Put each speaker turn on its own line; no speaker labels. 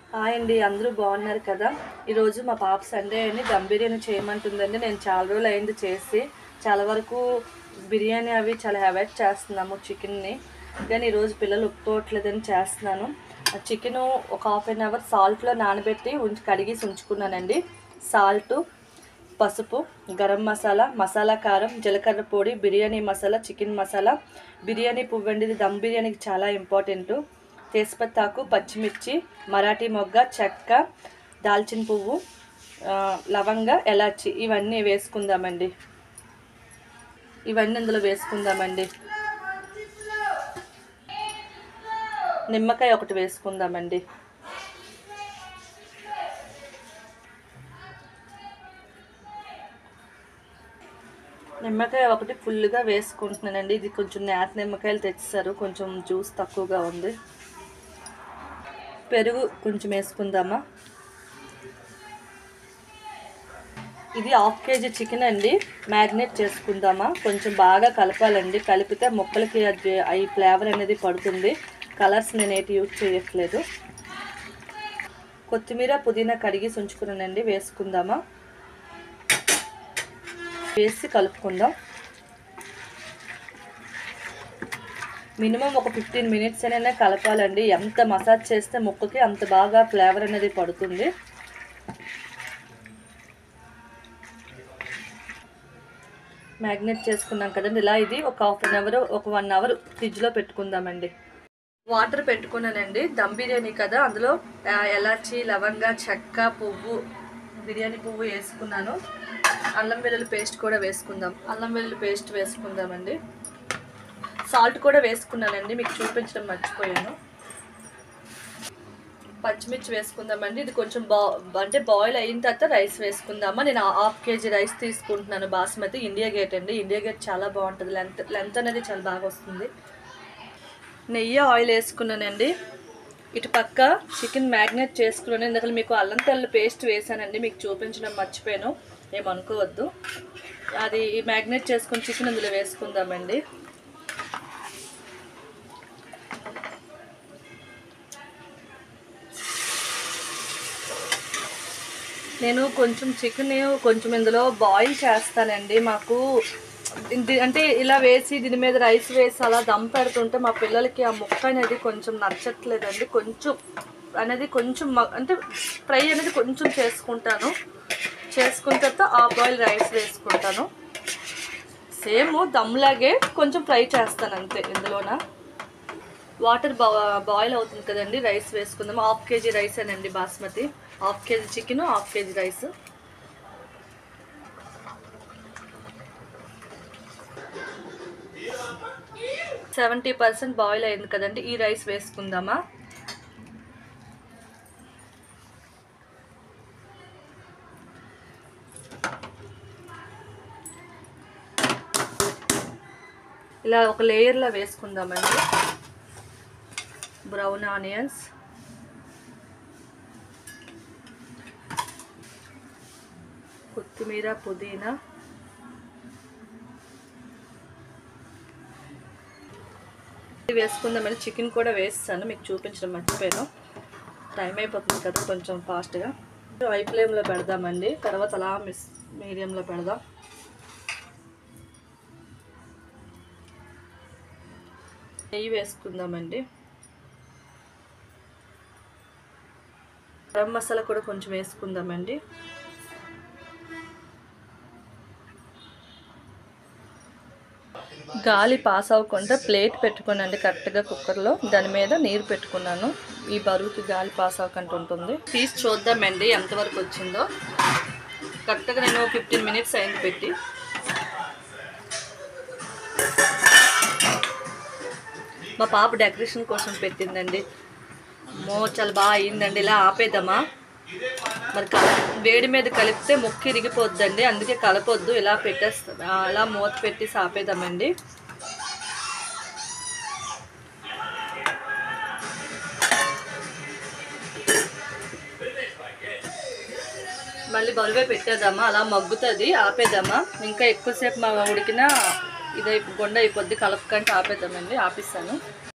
hi అండి అందరూ బాగున్నారు కదా ఈరోజు మా పాప సండే అని దమ్ బిర్యానీ చేయమంటుందండి నేను చాలా రోజులు అయింది చేసి చాలా వరకు బిర్యానీ అవి చాలా అవాయిడ్ చేస్తున్నాము చికెన్ని కానీ ఈరోజు పిల్లలు ఒప్పుకోవట్లేదని చేస్తున్నాను ఆ చికెన్ ఒక హాఫ్ అన్ అవర్ సాల్ట్లో నానబెట్టి ఉంచి కడిగేసి ఉంచుకున్నానండి సాల్ట్ పసుపు గరం మసాలా మసాలా కారం జీలకర్ర పొడి బిర్యానీ మసాలా చికెన్ మసాలా బిర్యానీ పువ్వు అండి ఇది దమ్ బిర్యానీకి చాలా ఇంపార్టెంట్ తేజ్పత్తాకు పచ్చిమిర్చి మరాఠీ మొగ్గ చెక్క దాల్చిన పువ్వు ఆ, లవంగ ఎలాచి ఇవన్నీ వేసుకుందామండి ఇవన్నీ ఇందులో వేసుకుందామండి నిమ్మకాయ ఒకటి వేసుకుందామండి నిమ్మకాయ ఒకటి ఫుల్గా వేసుకుంటున్నానండి ఇది కొంచెం నేత నిమ్మకాయలు తెచ్చారు కొంచెం జ్యూస్ తక్కువగా ఉంది పెరుగు కొంచెం వేసుకుందామా ఇది హాఫ్ కేజీ చికెన్ అండి మ్యారినేట్ చేసుకుందామా కొంచెం బాగా కలపాలండి కలిపితే ముక్కలకి అది ఈ ఫ్లేవర్ అనేది పడుతుంది కలర్స్ నేను ఏంటి యూజ్ చేయట్లేదు కొత్తిమీర పుదీనా కడిగి ఉంచుకున్నానండి వేసుకుందామా వేసి కలుపుకుందాం మినిమం ఒక ఫిఫ్టీన్ మినిట్స్ అయినా కలపాలండి ఎంత మసాజ్ చేస్తే ముక్కకి అంత బాగా ఫ్లేవర్ అనేది పడుతుంది మ్యాగ్నెట్ చేసుకున్నాం కదండి ఇలా ఇది ఒక హాఫ్ అన్ అవర్ ఒక వన్ అవర్ ఫ్రిడ్జ్లో పెట్టుకుందామండి వాటర్ పెట్టుకున్నానండి దమ్ బిర్యానీ కదా అందులో ఆ, ఎలాచి లవంగ చెక్క పువ్వు బిర్యానీ పువ్వు వేసుకున్నాను అల్లం వెల్లుల్లి పేస్ట్ కూడా వేసుకుందాం అల్లం వెల్లుల్లి పేస్ట్ వేసుకుందామండి సాల్ట్ కూడా వేసుకున్నానండి మీకు చూపించడం మర్చిపోయాను పచ్చిమిర్చి వేసుకుందామండి ఇది కొంచెం బా అంటే బాయిల్ అయిన తర్వాత రైస్ వేసుకుందామా నేను హాఫ్ కేజీ రైస్ తీసుకుంటున్నాను బాస్మతి ఇండియా గేట్ అండి ఇండియా గేట్ చాలా బాగుంటుంది లెంత్ లెంత్ అనేది చాలా బాగా వస్తుంది నెయ్యి ఆయిల్ వేసుకున్నానండి ఇటు పక్క చికెన్ మ్యాగ్నేట్ చేసుకున్నాను ఇందాక మీకు అల్లం తెల్ల పేస్ట్ వేసానండి మీకు చూపించడం మర్చిపోయాను ఏమనుకోవద్దు అది మ్యాగ్నేట్ చేసుకుని చికెన్ అందులో వేసుకుందామండి నేను కొంచెం చికెన్ కొంచెం ఇందులో బాయిల్ చేస్తానండి మాకు ఇది- అంటే ఇలా వేసి దీని మీద రైస్ వేసి అలా దమ్ పెడుతుంటే మా పిల్లలకి ఆ ముక్క అనేది కొంచెం నచ్చట్లేదండి కొంచెం అనేది కొంచెం మ- అంటే ఫ్రై అనేది కొంచెం చేసుకుంటాను చేసుకున్న తర్వాత ఆ బాయిల్ రైస్ వేసుకుంటాను సేమ్ దమ్లాగే కొంచెం ఫ్రై చేస్తాను అంతే ఇందులోన వాటర్ బా బాయిల్ అవుతుంది కదండి రైస్ వేసుకుందాం హాఫ్ కేజీ రైస్ అనండి basmati half KG chicken half KG rice seventy percent boil అయింది కదండి ఈ రైస్ వేసుకుందామా ఇలా ఒక లేయర్లో వేసుకుందామండి బ్రౌన్ ఆనియన్స్ కొత్తిమీర పుదీనా ఇది వేసుకుందామని చికెన్ కూడా వేస్తాను మీకు చూపించడం మర్చిపోయాను టైం అయిపోతుంది కదా కొంచెం ఫాస్ట్గా హై ఫ్లేమ్లో పెడదామండి తర్వాత అలా మిస్ మీడియంలో పెడదాం నెయ్యి వేసుకుందామండి గరం మసాలా కూడా కొంచెం వేసుకుందామండి గాలి పాస్ అవ్వకుండా ప్లేట్ పెట్టుకున్నాండి కరెక్ట్గా కుక్కర్లో దాని మీద నీరు పెట్టుకున్నాను ఈ బరువుకి గాలి పాస్ అవ్వకుండా ఉంటుంది తీసి చూద్దామండి ఎంతవరకు వచ్చిందో కరెక్ట్గా నేను ఫిఫ్టీన్ మినిట్స్ అయింది పెట్టి మా పాప డెకరేషన్ కోసం పెట్టిందండి మో చాలా బాగా అయిందండి ఇలా ఆపేద్దామా మరి కల వేడి మీద కలిపితే ముక్కు ఇరిగిపోద్దండి అందుకే కలపొద్దు ఇలా పెట్టేస్తా ఆ, అలా మూత పెట్టేసి ఆపేద్దామండి మళ్ళీ బరువే పెట్టేద్దామా అలా మగ్గుతుంది ఆపేద్దామా ఇంకా ఎక్కువసేపు మా ఉడికినా ఇదై గుండె అయిపోద్ది కలపకంటే ఆపేద్దామండి ఆపిస్తాను